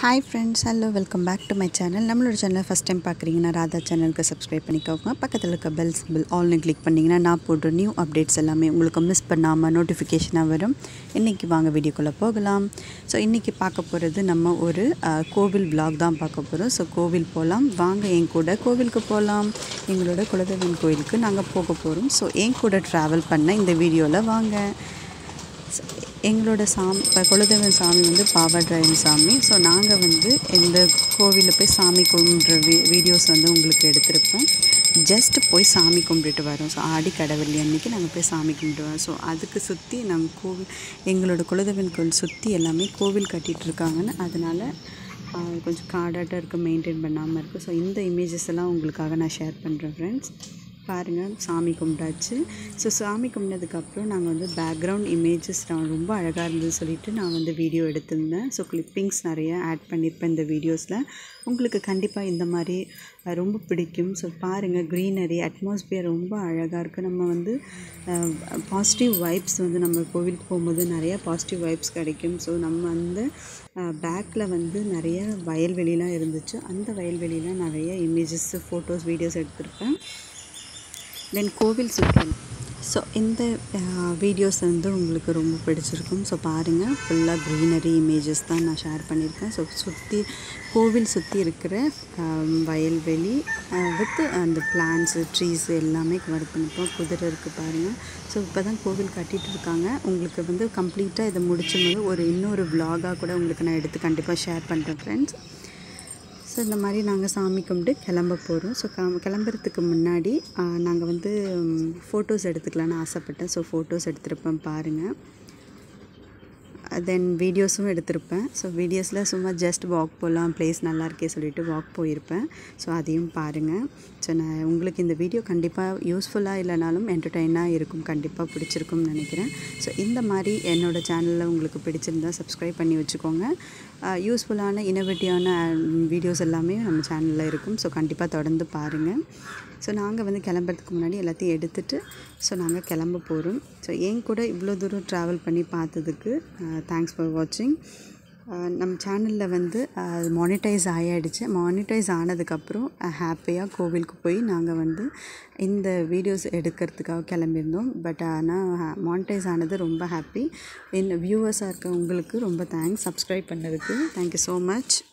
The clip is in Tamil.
hi friends hello welcome back to my channel நம்மளோட சேனலை ஃபஸ்ட் டைம் பார்க்குறீங்கன்னா ராதா சேனலுக்கு சப்ஸ்கிரைப் பண்ணிக்கோங்க பக்கத்தில் இருக்க பெல் சிம்பிள் ஆல்னு கிளிக் பண்ணிங்கன்னா நான் போடுற நியூ அப்டேட்ஸ் எல்லாமே உங்களுக்கு மிஸ் பண்ணாமல் நோட்டிஃபிகேஷனாக வரும் இன்றைக்கி வாங்க வீடியோக்குள்ளே போகலாம் ஸோ இன்றைக்கி பார்க்க போகிறது நம்ம ஒரு அஹ், கோவில் vlog தான் பார்க்க போகிறோம் ஸோ கோவில் போகலாம் வாங்க என் கூட கோவிலுக்கு போகலாம் எங்களோட குலதெய்வம் கோயிலுக்கு நாங்கள் போக போகிறோம் ஸோ என் கூட ட்ராவல் பண்ண இந்த வீடியோவில் வாங்க ஸோ எங்களோட சாமி இப்போ குலதெய்வம் சாமி வந்து பாவாட்ராயன் சாமி ஸோ நாங்கள் வந்து இந்த கோவிலில் போய் சாமி கும்பிட்ற வீ வீடியோஸ் வந்து உங்களுக்கு எடுத்திருப்போம் ஜஸ்ட் போய் சாமி கும்பிட்டுட்டு வரோம் ஸோ ஆடி கடவுளி அன்னைக்கு நாங்கள் போய் சாமி கும்பிட்டு வரோம் ஸோ அதுக்கு சுற்றி நாங்கள் கோவில் எங்களோட குலதெய்வம் கோவில் சுற்றி எல்லாமே கோவில் கட்டிகிட்டு இருக்காங்கன்னு அதனால் ஆஹ், கொஞ்சம் காடாட்டம் இருக்குது மெயின்டைன் பண்ணாமல் இருக்குது ஸோ இந்த இமேஜஸ் எல்லாம் உங்களுக்காக நான் ஷேர் பண்ணுறேன் ஃப்ரெண்ட்ஸ் பாருங்கள் சாமி கும்பிட்டாச்சு ஸோ சாமி கும்பிட்டதுக்கப்புறம் நாங்கள் வந்து பேக்ரவுண்ட் இமேஜஸ் ரொம்ப அழகாக இருந்தது சொல்லிட்டு நான் வந்து வீடியோ எடுத்திருந்தேன் ஸோ கிளிப்பிங்ஸ் நிறைய ஆட் பண்ணியிருப்பேன் இந்த வீடியோஸில் உங்களுக்கு கண்டிப்பாக இந்த மாதிரி அஹ், ரொம்ப பிடிக்கும் ஸோ பாருங்கள் க்ரீனரி அட்மாஸ்பியர் ரொம்ப அழகாக இருக்குது நம்ம வந்து பாசிட்டிவ் வைப்ஸ் வந்து நம்ம கோவிலுக்கு போகும்போது நிறைய பாசிட்டிவ் வைப்ஸ் கிடைக்கும் ஸோ நம்ம அந்த பேக்கில் வந்து நிறைய வயல்வெளிலாம் இருந்துச்சு அந்த வயல்வெளியில் நிறைய இமேஜஸ் ஃபோட்டோஸ் வீடியோஸ் எடுத்திருப்பேன் தென் கோவில் சுற்றல் ஸோ இந்த வீடியோஸ் வந்து உங்களுக்கு ரொம்ப பிடிச்சிருக்கும் ஸோ பாருங்கள் ஃபுல்லாக க்ரீனரி இமேஜஸ் தான் நான் ஷேர் பண்ணியிருக்கேன் ஸோ சுற்றி கோவில் சுற்றி இருக்கிற ஆம், வயல்வெளி வித் அந்த பிளான்ஸு ட்ரீஸ் எல்லாமே கவர் பண்ணிப்போம் குதிரை இருக்குது பாருங்கள் ஸோ இப்போ தான் கோவில் கட்டிகிட்டு இருக்காங்க உங்களுக்கு வந்து கம்ப்ளீட்டாக இதை முடிச்சும்போது ஒரு இன்னொரு vlog-ஆ கூட உங்களுக்கு நான் எடுத்து கண்டிப்பாக ஷேர் பண்ணுறேன் ஃப்ரெண்ட்ஸ் ஸோ இந்த மாதிரி நாங்கள் சாமி கும்பிட்டு கிளம்ப போகிறோம் ஸோ க கிளம்புறதுக்கு முன்னாடி நாங்கள் வந்து ஃபோட்டோஸ் எடுத்துக்கலான்னு ஆசைப்பட்டேன் ஸோ ஃபோட்டோஸ் எடுத்திருப்பேன் பாருங்கள் தென் வீடியோஸும் எடுத்திருப்பேன் ஸோ வீடியோஸில் சும்மா ஜஸ்ட் வாக் போகலாம் ப்ளேஸ் நல்லா இருக்கே சொல்லிட்டு வாக் போயிருப்பேன் ஸோ அதையும் பாருங்கள் ஸோ நான் உங்களுக்கு இந்த வீடியோ கண்டிப்பாக யூஸ்ஃபுல்லாக இல்லைனாலும் என்டர்டெயினாக இருக்கும் கண்டிப்பாக பிடிச்சிருக்கும்னு நினைக்கிறேன் ஸோ இந்த மாதிரி என்னோடய சேனலில் உங்களுக்கு பிடிச்சிருந்தா சப்ஸ்கிரைப் பண்ணி வச்சுக்கோங்க யூஸ்ஃபுல்லான இன்னோவேட்டிவான வீடியோஸ் எல்லாமே நம்ம சேனலில் இருக்கும் ஸோ கண்டிப்பாக தொடர்ந்து பாருங்கள் ஸோ நாங்கள் வந்து கிளம்புறதுக்கு முன்னாடி எல்லாத்தையும் எடுத்துகிட்டு ஸோ நாங்கள் கிளம்ப போகிறோம் ஸோ என் கூட இவ்வளோ தூரம் ட்ராவல் பண்ணி பார்த்ததுக்கு தேங்க்ஸ் ஃபார் வாட்சிங் நம்ம சேனலில் வந்து மானிட்டைஸ் ஆகிடுச்சு மானிட்டைஸ் ஆனதுக்கப்புறம் ஹாப்பியாக கோவிலுக்கு போய் நாங்கள் வந்து இந்த வீடியோஸ் எடுக்கிறதுக்காக கிளம்பியிருந்தோம் பட் ஆனால் மானிட்டைஸ் ஆனது ரொம்ப ஹாப்பி என் வியூவர்ஸாக இருக்க உங்களுக்கு ரொம்ப தேங்க்ஸ் சப்ஸ்கிரைப் பண்ணதுக்கு தேங்க்யூ ஸோ மச்